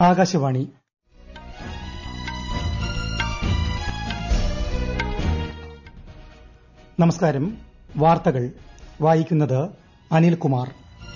ആകാശവാണി നമസ്കാരം വാർത്തകൾ വായിക്കുന്നത് അനിൽകുമാർ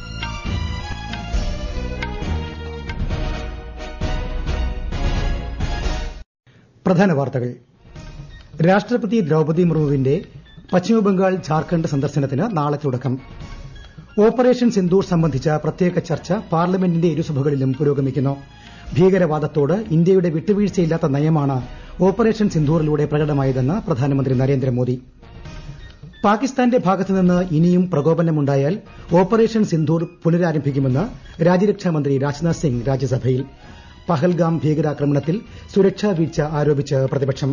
പ്രധാന വാർത്തകൾ രാഷ്ട്രപതി ദ്രൌപദി മുർമുവിന്റെ പശ്ചിമബംഗാൾ ഝാർഖണ്ഡ് സന്ദർശനത്തിന് നാളെ തുടക്കം ഓപ്പറേഷൻ സിന്ദൂർ സംബന്ധിച്ച പ്രത്യേക ചർച്ച പാർലമെന്റിന്റെ ഇരുസഭകളിലും പുരോഗമിക്കുന്നു ഭീകരവാദത്തോട് ഇന്ത്യയുടെ വിട്ടുവീഴ്ചയില്ലാത്ത നയമാണ് ഓപ്പറേഷൻ സിന്ദൂറിലൂടെ പ്രകടമായതെന്ന് പ്രധാനമന്ത്രി നരേന്ദ്രമോദി പാകിസ്ഥാന്റെ ഭാഗത്തുനിന്ന് ഇനിയും പ്രകോപനമുണ്ടായാൽ ഓപ്പറേഷൻ സിന്ദൂർ പുനരാരംഭിക്കുമെന്ന് രാജ്യരക്ഷാമന്ത്രി രാജ്നാഥ് സിംഗ് രാജ്യസഭയിൽ പഹൽഗാം ഭീകരാക്രമണത്തിൽ സുരക്ഷാ വീഴ്ച ആരോപിച്ച് പ്രതിപക്ഷം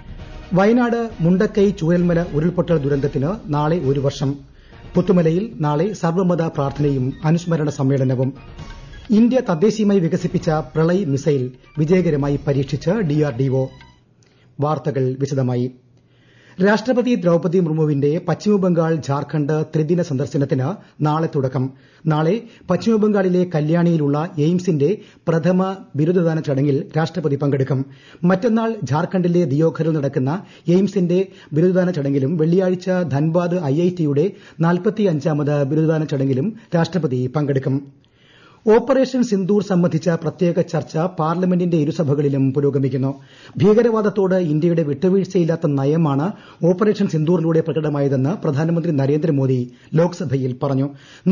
വയനാട് മുണ്ടക്കൈ ചൂരൽമല ഉരുൾപൊട്ടൽ ദുരന്തത്തിന് നാളെ ഒരു വർഷം പുത്തുമലയിൽ നാളെ സർവ്വമത പ്രാർത്ഥനയും അനുസ്മരണ സമ്മേളനവും ഇന്ത്യ തദ്ദേശീയമായി വികസിപ്പിച്ച പ്രളയ് മിസൈൽ വിജയകരമായി പരീക്ഷിച്ച് ഡിആർഡിഒ വാർത്തകൾ വിശദമായി രാഷ്ട്രപതി ദ്രൌപദി മുർമുവിന്റെ പശ്ചിമബംഗാൾ ഝാർഖണ്ഡ് ത്രിദിന സന്ദർശനത്തിന് നാളെ തുടക്കം നാളെ പശ്ചിമബംഗാളിലെ കല്യാണിയിലുള്ള എയിംസിന്റെ പ്രഥമ ബിരുദദാന ചടങ്ങിൽ രാഷ്ട്രപതി പങ്കെടുക്കും മറ്റന്നാൾ ഝാർഖണ്ഡിലെ ദിയോഘറിൽ നടക്കുന്ന എയിംസിന്റെ ബിരുദദാന ചടങ്ങിലും വെള്ളിയാഴ്ച ധൻബാദ് ഐഐടിയുടെ നാൽപ്പത്തിയഞ്ചാമത് ബിരുദദാന ചടങ്ങിലും രാഷ്ട്രപതി പങ്കെടുക്കും ഓപ്പറേഷൻ സിന്ദൂർ സംബന്ധിച്ച പ്രത്യേക ചർച്ച പാർലമെന്റിന്റെ ഇരുസഭകളിലും പുരോഗമിക്കുന്നു ഭീകരവാദത്തോട് ഇന്ത്യയുടെ വിട്ടുവീഴ്ചയില്ലാത്ത നയമാണ് ഓപ്പറേഷൻ സിന്ദൂറിലൂടെ പ്രകടമായതെന്ന് പ്രധാനമന്ത്രി നരേന്ദ്രമോദി ലോക്സഭയിൽ പറഞ്ഞു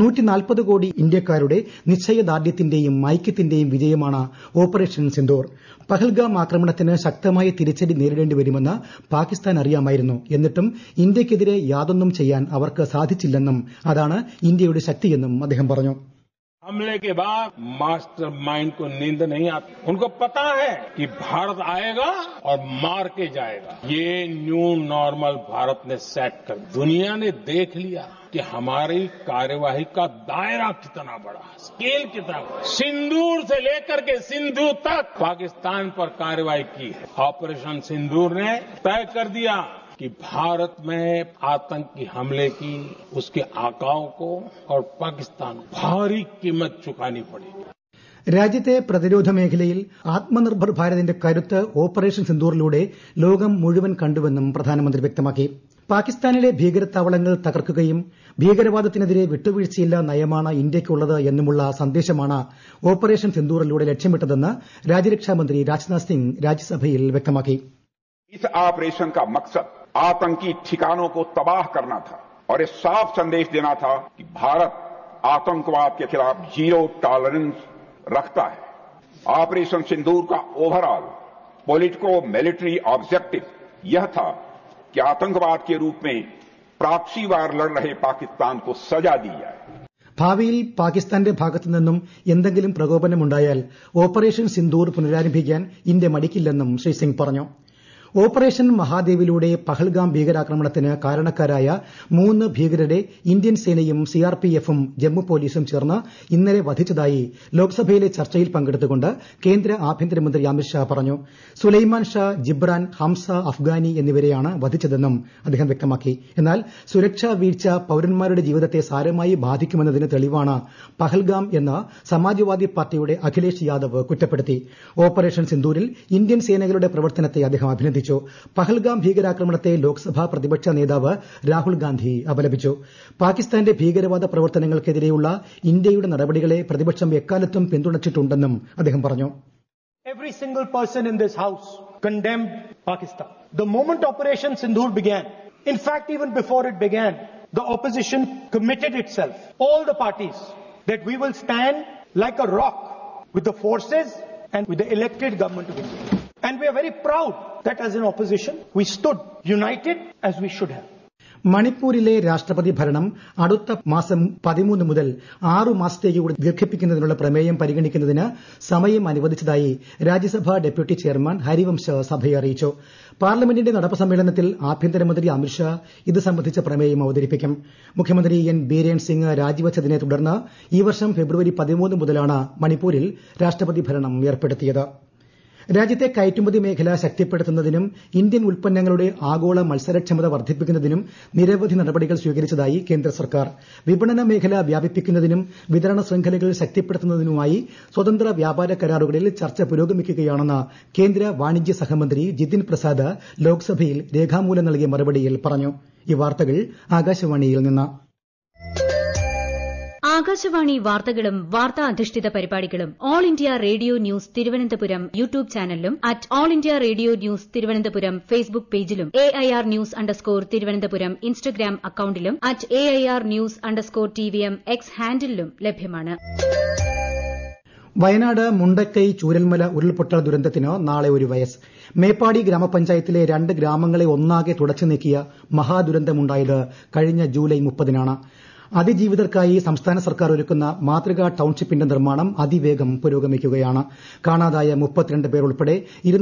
കോടി ഇന്ത്യക്കാരുടെ നിശ്ചയദാർഢ്യത്തിന്റെയും ഐക്യത്തിന്റെയും വിജയമാണ് ഓപ്പറേഷൻ സിന്ദൂർ പഹൽഗാം ആക്രമണത്തിന് ശക്തമായ തിരിച്ചടി നേരിടേണ്ടി വരുമെന്ന് പാകിസ്ഥാൻ അറിയാമായിരുന്നു എന്നിട്ടും ഇന്ത്യയ്ക്കെതിരെ യാതൊന്നും ചെയ്യാൻ അവർക്ക് സാധിച്ചില്ലെന്നും അതാണ് ഇന്ത്യയുടെ ശക്തിയെന്നും അദ്ദേഹം പറഞ്ഞു हमले के बाद मास्टर माइंड को नींद नहीं आती उनको पता है कि भारत आएगा और मार के जाएगा ये न्यू नॉर्मल भारत ने सेट कर दुनिया ने देख लिया कि हमारी कार्यवाही का दायरा कितना बड़ा है स्केल कितना बड़ा सिंदूर से लेकर के सिंधु तक पाकिस्तान पर कार्रवाई की है ऑपरेशन सिंदूर ने तय कर दिया कि भारत में आतंकी हमले की उसके आकाओं को और पाकिस्तान को भारी कीमत चुकानी पड़ी രാജ്യത്തെ പ്രതിരോധ മേഖലയിൽ ആത്മനിർഭർ ഭാരതിന്റെ കരുത്ത് ഓപ്പറേഷൻ സിന്ദൂറിലൂടെ ലോകം മുഴുവൻ കണ്ടുവെന്നും പ്രധാനമന്ത്രി വ്യക്തമാക്കി പാകിസ്ഥാനിലെ ഭീകരത്താവളങ്ങൾ തകർക്കുകയും ഭീകരവാദത്തിനെതിരെ വിട്ടുവീഴ്ചയില്ല നയമാണ് ഇന്ത്യയ്ക്കുള്ളത് എന്നുമുള്ള സന്ദേശമാണ് ഓപ്പറേഷൻ സിന്ദൂറിലൂടെ ലക്ഷ്യമിട്ടതെന്ന് രാജ്യരക്ഷാമന്ത്രി രാജ്നാഥ് സിംഗ് രാജ്യസഭയിൽ വ്യക്തമാക്കി इस ऑपरेशन का मकसद आतंकी ठिकानों को तबाह करना था और ये साफ संदेश देना था कि भारत आतंकवाद के खिलाफ जीरो टॉलरेंस रखता है ऑपरेशन सिंदूर का ओवरऑल पॉलिटिको मिलिट्री ऑब्जेक्टिव यह था कि आतंकवाद के रूप में प्रॉक्सी वार लड़ रहे पाकिस्तान को सजा दी जाए ഭാവിയിൽ പാകിസ്ഥാന്റെ ഭാഗത്തുനിന്നും എന്തെങ്കിലും പ്രകോപനമുണ്ടായാൽ ഓപ്പറേഷൻ സിന്ദൂർ പുനരാരംഭിക്കാൻ ഇന്ത്യ മടിക്കില്ലെന്നും ശ്രീ സിംഗ് പറഞ്ഞു ഓപ്പറേഷൻ മഹാദേവിലൂടെ പഹൽഗാം ഭീകരാക്രമണത്തിന് കാരണക്കാരായ മൂന്ന് ഭീകരരെ ഇന്ത്യൻ സേനയും സിആർപിഎഫും ജമ്മു പോലീസും ചേർന്ന് ഇന്നലെ വധിച്ചതായി ലോക്സഭയിലെ ചർച്ചയിൽ പങ്കെടുത്തുകൊണ്ട് കേന്ദ്ര ആഭ്യന്തരമന്ത്രി അമിത്ഷാ പറഞ്ഞു സുലൈമാൻ ഷാ ജിബ്രാൻ ഹംസ അഫ്ഗാനി എന്നിവരെയാണ് വധിച്ചതെന്നും അദ്ദേഹം വ്യക്തമാക്കി എന്നാൽ സുരക്ഷാ വീഴ്ച പൌരന്മാരുടെ ജീവിതത്തെ സാരമായി ബാധിക്കുമെന്നതിന് തെളിവാണ് പഹൽഗാം എന്ന് സമാജ്വാദി പാർട്ടിയുടെ അഖിലേഷ് യാദവ് കുറ്റപ്പെടുത്തി ഓപ്പറേഷൻ സിന്ദൂരിൽ ഇന്ത്യൻ സേനകളുടെ പ്രവർത്തനത്തെ അദ്ദേഹം അഭിനന്ദിച്ചു പഹൽഗാം ഭീകരാക്രമണത്തെ ലോക്സഭാ പ്രതിപക്ഷ നേതാവ് രാഹുൽ ഗാന്ധി അപലപിച്ചു പാകിസ്ഥാന്റെ ഭീകരവാദ പ്രവർത്തനങ്ങൾക്കെതിരെയുള്ള ഇന്ത്യയുടെ നടപടികളെ പ്രതിപക്ഷം എക്കാലത്തും പിന്തുണച്ചിട്ടുണ്ടെന്നും അദ്ദേഹം പറഞ്ഞു Every single person in this house condemned Pakistan. The moment Operation Sindhur began, in fact, even before it began, the opposition committed itself, all the parties, that we will stand like a rock with the forces and with the elected government of India. And we are very proud that as an opposition, we stood united as we should have. മണിപ്പൂരിലെ രാഷ്ട്രപതി ഭരണം അടുത്ത മാസം പതിമൂന്ന് മുതൽ ആറു മാസത്തേക്ക് കൂടി ദീർഘിപ്പിക്കുന്നതിനുള്ള പ്രമേയം പരിഗണിക്കുന്നതിന് സമയം അനുവദിച്ചതായി രാജ്യസഭാ ഡെപ്യൂട്ടി ചെയർമാൻ ഹരിവംശ സഭയെ അറിയിച്ചു പാർലമെന്റിന്റെ നടപ്പ് സമ്മേളനത്തിൽ ആഭ്യന്തരമന്ത്രി അമിത്ഷാ ഇത് സംബന്ധിച്ച പ്രമേയം അവതരിപ്പിക്കും മുഖ്യമന്ത്രി എൻ ബീരേൻ സിംഗ് രാജിവച്ചതിനെ തുടർന്ന് ഈ വർഷം ഫെബ്രുവരി പതിമൂന്ന് മുതലാണ് മണിപ്പൂരിൽ രാഷ്ട്രപതി ഭരണം ഏർപ്പെടുത്തിയത് രാജ്യത്തെ കയറ്റുമതി മേഖല ശക്തിപ്പെടുത്തുന്നതിനും ഇന്ത്യൻ ഉൽപ്പന്നങ്ങളുടെ ആഗോള മത്സരക്ഷമത വർദ്ധിപ്പിക്കുന്നതിനും നിരവധി നടപടികൾ സ്വീകരിച്ചതായി കേന്ദ്ര സർക്കാർ വിപണന മേഖല വ്യാപിപ്പിക്കുന്നതിനും വിതരണ ശൃംഖലകൾ ശക്തിപ്പെടുത്തുന്നതിനുമായി സ്വതന്ത്ര വ്യാപാര കരാറുകളിൽ ചർച്ച പുരോഗമിക്കുകയാണെന്ന് കേന്ദ്ര വാണിജ്യ സഹമന്ത്രി ജിതിൻ പ്രസാദ് ലോക്സഭയിൽ രേഖാമൂലം നൽകിയ മറുപടിയിൽ പറഞ്ഞു ഈ വാർത്തകൾ ആകാശവാണിയിൽ നിന്ന് ആകാശവാണി വാർത്തകളും വാർത്താ അധിഷ്ഠിത പരിപാടികളും All India Radio News Thiruvananthapuram YouTube ചാനലിലും at All India Radio News Thiruvananthapuram Facebook പേജിലും A I R news underscore Thiruvananthapuram Instagram അക്കൌണ്ടിലും at A I R news underscore T V M X ഹാൻഡിലും ലഭ്യമാണ് വയനാട് മുണ്ടക്കൈ ചൂരൽമല ഉരുൾപൊട്ടൽ ദുരന്തത്തിന് നാളെ ഒരു വയസ്സ് മേപ്പാടി ഗ്രാമപഞ്ചായത്തിലെ രണ്ട് ഗ്രാമങ്ങളെ ഒന്നാകെ തുടച്ചു നീക്കിയ മഹാദുരന്തമുണ്ടായത് കഴിഞ്ഞ ജൂലൈ മുപ്പതിനാണ് അതിജീവിതർക്കായി സംസ്ഥാന സർക്കാർ ഒരുക്കുന്ന മാതൃകാ ടൌൺഷിപ്പിന്റെ നിർമ്മാണം അതിവേഗം പുരോഗമിക്കുകയാണ് കാണാതായ മുപ്പത്തിരണ്ട് പേർ ഉൾപ്പെടെ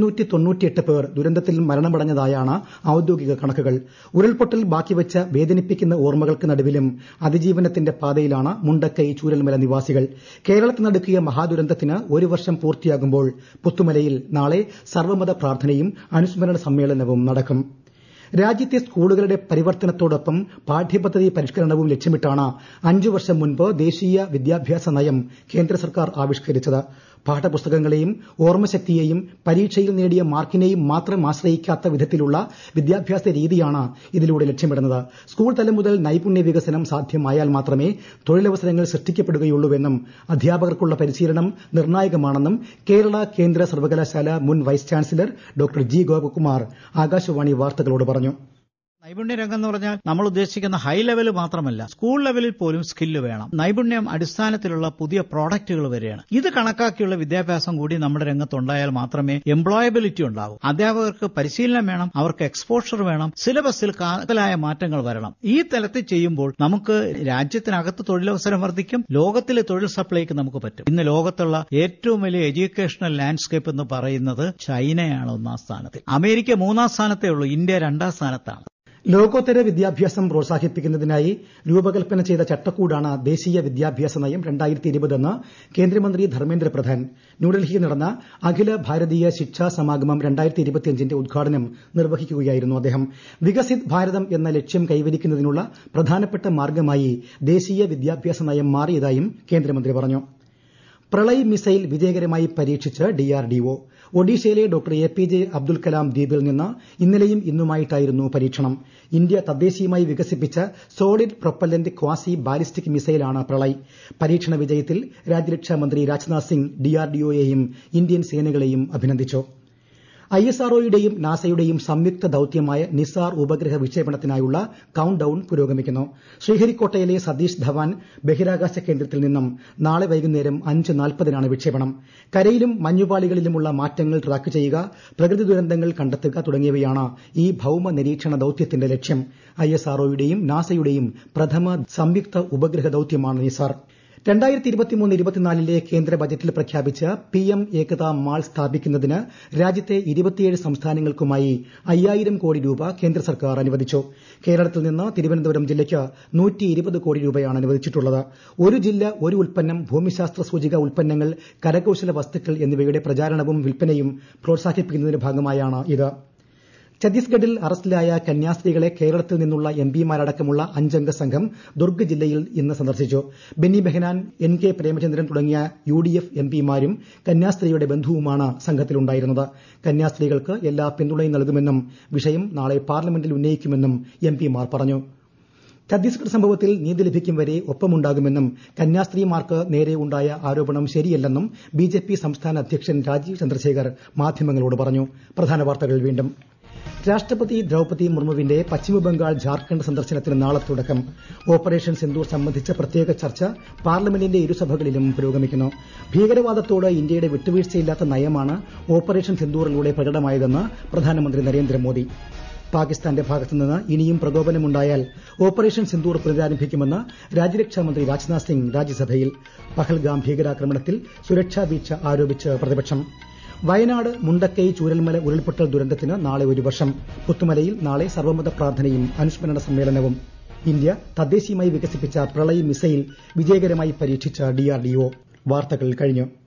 പേർ ദുരന്തത്തിൽ മരണമടഞ്ഞതായാണ് ഔദ്യോഗിക കണക്കുകൾ ഉരുൾപൊട്ടൽ ബാക്കിവച്ച വേദനിപ്പിക്കുന്ന ഓർമ്മകൾക്ക് നടുവിലും അതിജീവനത്തിന്റെ പാതയിലാണ് മുണ്ടക്കൈ ചൂരൽമല നിവാസികൾ കേരളത്തിൽ നടുക്കിയ മഹാദുരന്തത്തിന് ഒരു വർഷം പൂർത്തിയാകുമ്പോൾ പുത്തുമലയിൽ നാളെ സർവ്വമത പ്രാർത്ഥനയും അനുസ്മരണ സമ്മേളനവും നടക്കും രാജ്യത്തെ സ്കൂളുകളുടെ പരിവർത്തനത്തോടൊപ്പം പാഠ്യപദ്ധതി പരിഷ്കരണവും ലക്ഷ്യമിട്ടാണ് അഞ്ചു വർഷം മുൻപ് ദേശീയ വിദ്യാഭ്യാസ നയം കേന്ദ്ര സർക്കാർ ആവിഷ്കരിച്ചത് പാഠപുസ്തകങ്ങളെയും ഓർമ്മശക്തിയെയും പരീക്ഷയിൽ നേടിയ മാർക്കിനെയും മാത്രം ആശ്രയിക്കാത്ത വിധത്തിലുള്ള വിദ്യാഭ്യാസ രീതിയാണ് ഇതിലൂടെ ലക്ഷ്യമിടുന്നത് സ്കൂൾ തലം മുതൽ നൈപുണ്യ വികസനം സാധ്യമായാൽ മാത്രമേ തൊഴിലവസരങ്ങൾ സൃഷ്ടിക്കപ്പെടുകയുള്ളൂവെന്നും അധ്യാപകർക്കുള്ള പരിശീലനം നിർണായകമാണെന്നും കേരള കേന്ദ്ര സർവകലാശാല മുൻ vice chancellor doctor G Gopakumar Akashvani വാർത്തകളോട് പറഞ്ഞു നൈപുണ്യരംഗം എന്ന് പറഞ്ഞാൽ നമ്മൾ ഉദ്ദേശിക്കുന്ന ഹൈ ലെവൽ മാത്രമല്ല സ്കൂൾ ലെവലിൽ പോലും സ്കില്ല് വേണം നൈപുണ്യം അടിസ്ഥാനത്തിലുള്ള പുതിയ പ്രോഡക്റ്റുകൾ വരികയാണ് ഇത് കണക്കാക്കിയുള്ള വിദ്യാഭ്യാസം കൂടി നമ്മുടെ രംഗത്തുണ്ടായാൽ മാത്രമേ എംപ്ലോയബിലിറ്റി ഉണ്ടാവൂ അധ്യാപകർക്ക് പരിശീലനം വേണം അവർക്ക് എക്സ്പോഷർ വേണം സിലബസിൽ കാതലായ മാറ്റങ്ങൾ വരണം ഈ തലത്തിൽ ചെയ്യുമ്പോൾ നമുക്ക് രാജ്യത്തിനകത്ത് തൊഴിലവസരം വർദ്ധിക്കും ലോകത്തിലെ തൊഴിൽ സപ്ലൈക്ക് നമുക്ക് പറ്റും ഇന്ന് ലോകത്തുള്ള ഏറ്റവും വലിയ എഡ്യൂക്കേഷണൽ ലാൻഡ്സ്കേപ്പ് എന്ന് പറയുന്നത് ചൈനയാണ് ഒന്നാം സ്ഥാനത്ത് അമേരിക്ക മൂന്നാം സ്ഥാനത്തേ ഉള്ളൂ ഇന്ത്യ രണ്ടാം സ്ഥാനത്താണ് ലോകോത്തര വിദ്യാഭ്യാസം പ്രോത്സാഹിപ്പിക്കുന്നതിനായി രൂപകൽപ്പന ചെയ്ത ചട്ടക്കൂടാണ് ദേശീയ വിദ്യാഭ്യാസ നയം രണ്ടായിരത്തി ഇരുപതെന്ന് കേന്ദ്രമന്ത്രി ധർമ്മേന്ദ്ര പ്രധാൻ ന്യൂഡൽഹിയിൽ നടന്ന അഖില ഭാരതീയ ശിക്ഷാ സമാഗമം രണ്ടായിരത്തി ഇരുപത്തിയഞ്ചിന്റെ ഉദ്ഘാടനം നിർവഹിക്കുകയായിരുന്നു അദ്ദേഹം വികസിത് ഭാരതം എന്ന ലക്ഷ്യം കൈവരിക്കുന്നതിനുള്ള പ്രധാനപ്പെട്ട മാർഗമായി ദേശീയ വിദ്യാഭ്യാസ നയം മാറിയതായും കേന്ദ്രമന്ത്രി പറഞ്ഞു പ്രളയ് മിസൈൽ വിജയകരമായി പരീക്ഷിച്ച് ഡിആർഡിഒ ഒഡീഷയിലെ doctor A P J Abdul Kalam ദ്വീപിൽ നിന്ന് ഇന്നലെയും ഇന്നുമായിട്ടായിരുന്നു പരീക്ഷണം ഇന്ത്യ തദ്ദേശീയമായി വികസിപ്പിച്ച സോളിഡ് പ്രൊപ്പല്ലന്റ് ക്വാസി ബാലിസ്റ്റിക് മിസൈലാണ് പ്രളയ് പരീക്ഷണ വിജയത്തിൽ രാജ്യരക്ഷാമന്ത്രി രാജ്നാഥ് സിംഗ് ഡിആർഡിഒയെയും ഇന്ത്യൻ സേനകളെയും അഭിനന്ദിച്ചു ഐഎസ്ആർഒയുടെയും നാസയുടെയും സംയുക്ത ദൌത്യമായ നിസാർ ഉപഗ്രഹ വിക്ഷേപണത്തിനായുള്ള കൌണ്ട് ഡൌൺ പുരോഗമിക്കുന്നു ശ്രീഹരിക്കോട്ടയിലെ സതീഷ് ധവാൻ ബഹിരാകാശ കേന്ദ്രത്തിൽ നിന്നും നാളെ വൈകുന്നേരം അഞ്ച് നാൽപ്പതിനാണ് വിക്ഷേപണം കരയിലും മഞ്ഞുപാളികളിലുമുള്ള മാറ്റങ്ങൾ ട്രാക്ക് ചെയ്യുക പ്രകൃതി ദുരന്തങ്ങൾ കണ്ടെത്തുക തുടങ്ങിയവയാണ് ഈ ഭൌമ നിരീക്ഷണ ദൌത്യത്തിന്റെ ലക്ഷ്യം ഐഎസ്ആർഒയുടെയും നാസയുടെയും പ്രഥമ സംയുക്ത ഉപഗ്രഹ ദൌത്യമാണ് നിസാർ രണ്ടായിരത്തി ഇരുപത്തിമൂന്ന് ഇരുപത്തിനാലിലെ കേന്ദ്ര ബജറ്റിൽ പ്രഖ്യാപിച്ച പി എം ഏകതാ മാൾ സ്ഥാപിക്കുന്നതിന് രാജ്യത്തെ ഇരുപത്തിയേഴ് സംസ്ഥാനങ്ങൾക്കുമായി അയ്യായിരം കോടി രൂപ കേന്ദ്ര സർക്കാർ അനുവദിച്ചു കേരളത്തിൽ നിന്ന് തിരുവനന്തപുരം ജില്ലയ്ക്ക് നൂറ്റി ഇരുപത് കോടി രൂപയാണ് അനുവദിച്ചിട്ടുള്ളത് ഒരു ജില്ല ഒരു ഉൽപ്പന്നം ഭൂമിശാസ്ത്ര സൂചിക ഉൽപ്പന്നങ്ങൾ കരകൌശല വസ്തുക്കൾ എന്നിവയുടെ പ്രചാരണവും വിൽപ്പനയും പ്രോത്സാഹിപ്പിക്കുന്നതിന്റെ ഭാഗമായാണ് ഇത് ഛത്തീസ്ഗഡിൽ അറസ്റ്റിലായ കന്യാസ്ത്രീകളെ കേരളത്തിൽ നിന്നുള്ള എംപിമാരടക്കമുള്ള അഞ്ചംഗ സംഘം ദുർഗ് ജില്ലയിൽ ഇന്ന് സന്ദർശിച്ചു ബെന്നി ബെഹനാൻ എൻ കെ പ്രേമചന്ദ്രൻ തുടങ്ങിയ യു ഡി എഫ് എംപിമാരും കന്യാസ്ത്രീയുടെ ബന്ധുവുമാണ് സംഘത്തിലുണ്ടായിരുന്നത് കന്യാസ്ത്രീകൾക്ക് എല്ലാ പിന്തുണയും നൽകുമെന്നും വിഷയം നാളെ പാർലമെന്റിൽ ഉന്നയിക്കുമെന്നും എംപിമാർ പറഞ്ഞു ഛത്തീസ്ഗഡ് സംഭവത്തിൽ നീതി ലഭിക്കും വരെ ഒപ്പമുണ്ടാകുമെന്നും കന്യാസ്ത്രീമാർക്ക് നേരെ ഉണ്ടായ ആരോപണം ശരിയല്ലെന്നും ബിജെപി സംസ്ഥാന അധ്യക്ഷൻ രാജീവ് ചന്ദ്രശേഖർ മാധ്യമങ്ങളോട് പറഞ്ഞു പ്രധാന വാർത്തകൾ വീണ്ടും രാഷ്ട്രപതി ദ്രൌപതി മുർമുവിന്റെ പശ്ചിമബംഗാൾ ജാർഖണ്ഡ് സന്ദർശനത്തിന് നാളെ തുടക്കം ഓപ്പറേഷൻ സിന്ദൂർ സംബന്ധിച്ച പ്രത്യേക ചർച്ച പാർലമെന്റിന്റെ ഇരുസഭകളിലും പുരോഗമിക്കുന്നു ഭീകരവാദത്തോട് ഇന്ത്യയുടെ വിട്ടുവീഴ്ചയില്ലാത്ത നയമാണ് ഓപ്പറേഷൻ സിന്ദൂറിലൂടെ പ്രകടമായതെന്ന് പ്രധാനമന്ത്രി നരേന്ദ്രമോദി പാകിസ്ഥാന്റെ ഭാഗത്തുനിന്ന് ഇനിയും പ്രകോപനമുണ്ടായാൽ ഓപ്പറേഷൻ സിന്ദൂർ പുനരാരംഭിക്കുമെന്ന് രാജ്യരക്ഷാമന്ത്രി രാജ്നാഥ് സിംഗ് രാജ്യസഭയിൽ പഹൽഗാം ഭീകരാക്രമണത്തിൽ സുരക്ഷാ വീഴ്ച ആരോപിച്ച് പ്രതിപക്ഷം വയനാട് മുണ്ടക്കൈ ചൂരൽമല ഉരുൾപൊട്ടൽ ദുരന്തത്തിന് നാളെ ഒരു വർഷം പുത്തുമലയിൽ നാളെ സർവ്വമത പ്രാർത്ഥനയും അനുസ്മരണ സമ്മേളനവും ഇന്ത്യ തദ്ദേശീയമായി വികസിപ്പിച്ച പ്രളയ് മിസൈൽ വിജയകരമായി പരീക്ഷിച്ച ഡിആർഡിഒ വാർത്തകൾ കഴിഞ്ഞു